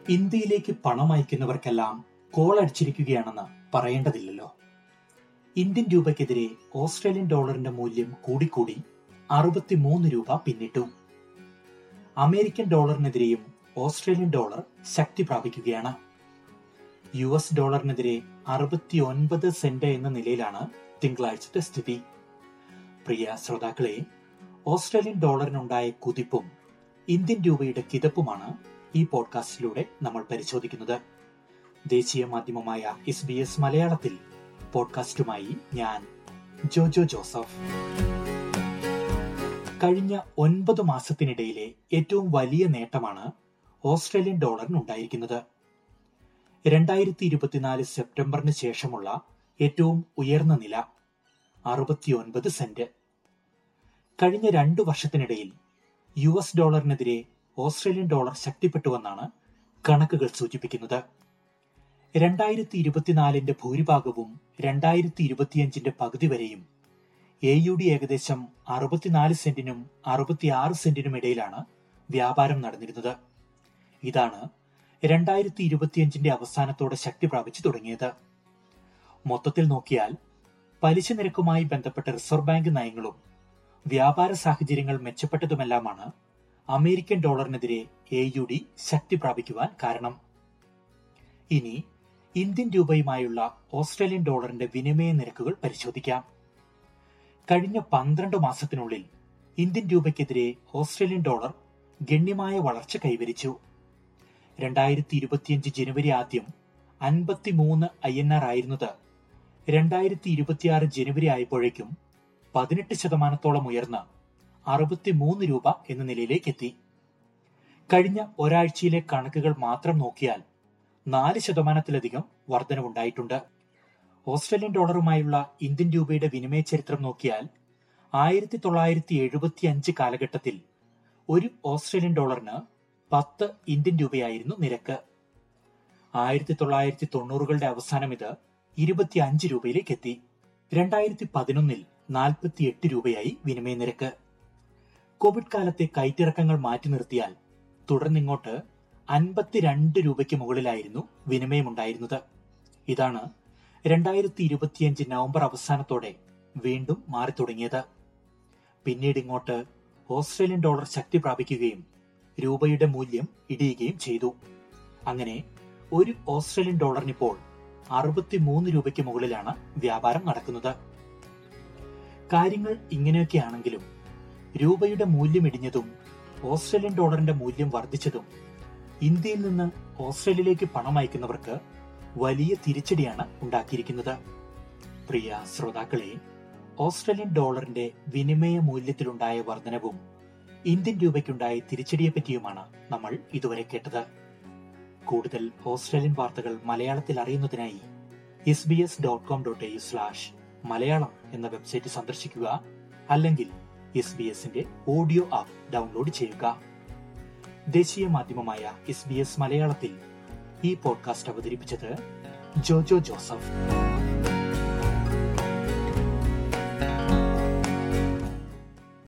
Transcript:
ഇന്ത്യയിലേക്ക് പണം അയക്കുന്നവർക്കെല്ലാം കോൾ അടിച്ചിരിക്കുകയാണെന്ന് പറയേണ്ടതില്ലല്ലോ ഇന്ത്യൻ രൂപയ്ക്കെതിരെ ഓസ്ട്രേലിയൻ ഡോളറിന്റെ മൂല്യം കൂടിക്കൂടി അറുപത്തിമൂന്ന് രൂപ പിന്നിട്ടു അമേരിക്കൻ ഡോളറിനെതിരെയും ഓസ്ട്രേലിയൻ ഡോളർ ശക്തി പ്രാപിക്കുകയാണ് യു എസ് ഡോളറിനെതിരെ അറുപത്തി ഒൻപത് സെന്റ് എന്ന നിലയിലാണ് തിങ്കളാഴ്ചത്തെ സ്ഥിതി പ്രിയ ശ്രോതാക്കളെ ഓസ്ട്രേലിയൻ ഡോളറിനുണ്ടായ കുതിപ്പും ഇന്ത്യൻ രൂപയുടെ കിതപ്പുമാണ് ഈ പോഡ്കാസ്റ്റിലൂടെ നമ്മൾ പരിശോധിക്കുന്നത് ദേശീയ മാധ്യമമായ എസ് ബി എസ് മലയാളത്തിൽ പോഡ്കാസ്റ്റുമായി ഞാൻ ജോജോ ജോസഫ് കഴിഞ്ഞ ഒൻപത് മാസത്തിനിടയിലെ ഏറ്റവും വലിയ നേട്ടമാണ് ഓസ്ട്രേലിയൻ ഡോളറിനുണ്ടായിരിക്കുന്നത് രണ്ടായിരത്തി ഇരുപത്തിനാല് സെപ്റ്റംബറിന് ശേഷമുള്ള ഏറ്റവും ഉയർന്ന നില അറുപത്തിയൊൻപത് സെന്റ് കഴിഞ്ഞ രണ്ടു വർഷത്തിനിടയിൽ യു എസ് ഡോളറിനെതിരെ ഓസ്ട്രേലിയൻ ഡോളർ ശക്തിപ്പെട്ടുവെന്നാണ് കണക്കുകൾ സൂചിപ്പിക്കുന്നത് രണ്ടായിരത്തി ഇരുപത്തിനാലിന്റെ ഭൂരിഭാഗവും രണ്ടായിരത്തി ഇരുപത്തിയഞ്ചിന്റെ പകുതി വരെയും എ യു ഡി ഏകദേശം അറുപത്തിനാല് സെന്റിനും അറുപത്തിയാറ് സെന്റിനും ഇടയിലാണ് വ്യാപാരം നടന്നിരുന്നത് ഇതാണ് രണ്ടായിരത്തി ഇരുപത്തിയഞ്ചിന്റെ അവസാനത്തോടെ ശക്തി പ്രാപിച്ചു തുടങ്ങിയത് മൊത്തത്തിൽ നോക്കിയാൽ പലിശ നിരക്കുമായി ബന്ധപ്പെട്ട റിസർവ് ബാങ്ക് നയങ്ങളും വ്യാപാര സാഹചര്യങ്ങൾ മെച്ചപ്പെട്ടതുമെല്ലാമാണ് അമേരിക്കൻ ഡോളറിനെതിരെ എ യു ഡി ശക്തി പ്രാപിക്കുവാൻ കാരണം ഇനി ഇന്ത്യൻ രൂപയുമായുള്ള ഓസ്ട്രേലിയൻ ഡോളറിന്റെ വിനിമയ നിരക്കുകൾ പരിശോധിക്കാം കഴിഞ്ഞ പന്ത്രണ്ട് മാസത്തിനുള്ളിൽ ഇന്ത്യൻ രൂപയ്ക്കെതിരെ ഓസ്ട്രേലിയൻ ഡോളർ ഗണ്യമായ വളർച്ച കൈവരിച്ചു രണ്ടായിരത്തി ഇരുപത്തിയഞ്ച് ജനുവരി ആദ്യം അൻപത്തിമൂന്ന് ഐ എൻ ആർ ആയിരുന്നത് രണ്ടായിരത്തി ഇരുപത്തിയാറ് ജനുവരി ആയപ്പോഴേക്കും പതിനെട്ട് ശതമാനത്തോളം ഉയർന്ന് അറുപത്തിമൂന്ന് രൂപ എന്ന നിലയിലേക്ക് എത്തി കഴിഞ്ഞ ഒരാഴ്ചയിലെ കണക്കുകൾ മാത്രം നോക്കിയാൽ നാല് ശതമാനത്തിലധികം വർധനവുണ്ടായിട്ടുണ്ട് ഓസ്ട്രേലിയൻ ഡോളറുമായുള്ള ഇന്ത്യൻ രൂപയുടെ വിനിമയ ചരിത്രം നോക്കിയാൽ ആയിരത്തി തൊള്ളായിരത്തി എഴുപത്തി അഞ്ച് കാലഘട്ടത്തിൽ ഒരു ഓസ്ട്രേലിയൻ ഡോളറിന് പത്ത് ഇന്ത്യൻ രൂപയായിരുന്നു നിരക്ക് ആയിരത്തി തൊള്ളായിരത്തി തൊണ്ണൂറുകളുടെ അവസാനം ഇത് ഇരുപത്തി അഞ്ച് രൂപയിലേക്ക് എത്തി രണ്ടായിരത്തി പതിനൊന്നിൽ നാൽപ്പത്തി എട്ട് രൂപയായി വിനിമയ നിരക്ക് കോവിഡ് കാലത്തെ കയറ്റിറക്കങ്ങൾ മാറ്റി നിർത്തിയാൽ തുടർന്നിങ്ങോട്ട് അൻപത്തിരണ്ട് രൂപയ്ക്ക് മുകളിലായിരുന്നു വിനിമയമുണ്ടായിരുന്നത് ഇതാണ് രണ്ടായിരത്തി ഇരുപത്തിയഞ്ച് നവംബർ അവസാനത്തോടെ വീണ്ടും മാറി തുടങ്ങിയത് പിന്നീട് ഇങ്ങോട്ട് ഓസ്ട്രേലിയൻ ഡോളർ ശക്തി പ്രാപിക്കുകയും രൂപയുടെ മൂല്യം ഇടിയുകയും ചെയ്തു അങ്ങനെ ഒരു ഓസ്ട്രേലിയൻ ഡോളറിനിപ്പോൾ അറുപത്തിമൂന്ന് രൂപയ്ക്ക് മുകളിലാണ് വ്യാപാരം നടക്കുന്നത് കാര്യങ്ങൾ ഇങ്ങനെയൊക്കെയാണെങ്കിലും രൂപയുടെ മൂല്യം ഇടിഞ്ഞതും ഓസ്ട്രേലിയൻ ഡോളറിന്റെ മൂല്യം വർദ്ധിച്ചതും ഇന്ത്യയിൽ നിന്ന് ഓസ്ട്രേലിയയിലേക്ക് പണം അയക്കുന്നവർക്ക് വലിയ തിരിച്ചടിയാണ് ഉണ്ടാക്കിയിരിക്കുന്നത് പ്രിയ ശ്രോതാക്കളെ ഓസ്ട്രേലിയൻ ഡോളറിന്റെ വിനിമയ മൂല്യത്തിലുണ്ടായ വർധനവും ഇന്ത്യൻ രൂപയ്ക്കുണ്ടായ തിരിച്ചടിയെപ്പറ്റിയുമാണ് നമ്മൾ ഇതുവരെ കേട്ടത് കൂടുതൽ ഓസ്ട്രേലിയൻ വാർത്തകൾ മലയാളത്തിൽ അറിയുന്നതിനായി S B S dot com dot A slash Malayalam എന്ന വെബ്സൈറ്റ് സന്ദർശിക്കുക അല്ലെങ്കിൽ എസ് ബി എസിന്റെ ഓഡിയോ ആപ്പ് ഡൗൺലോഡ് ചെയ്യുക ദേശീയ മാധ്യമമായ എസ് ബി എസ് മലയാളത്തിൽ ഈ പോഡ്കാസ്റ്റ് അവതരിപ്പിച്ചത് ജോജോ ജോസഫ്